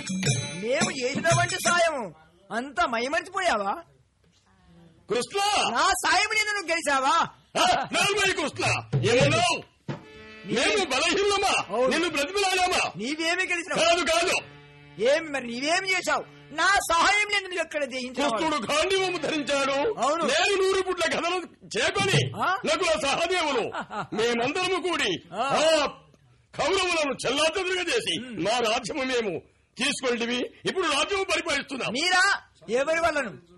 మేము చేసినటువంటి సాయం అంతా మైమర్చిపోయావా కృష్ణ నా సాయం నేను నువ్వు గెలిచావా ఆ, నలభై కృష్ణ ఏమన్నావు మేము బలహీనమా అవును. నిన్ను బ్రతిమలాడామా నీవేమి గెలిచినావు కాదు కాదు ఏమి మరి నీవేమి చేశావు నా సహాయం నేను నువ్వు ఎక్కడ జయించావు కృష్ణుడు గాంధీవము ధరించాడు అవును. నేను నూరు పుట్ల కథను చేకొని ఆ? నకుల సహదేవులు మేమందరము కూడి ఆ. ఆ కౌరవులను చెల్లాచెదురుగా చేసి మా రాజ్యము మేము తీసుకుంటివి ఇప్పుడు రాజ్యము పరిపాలిస్తున్నాం మీరా ఎవరి వల్లను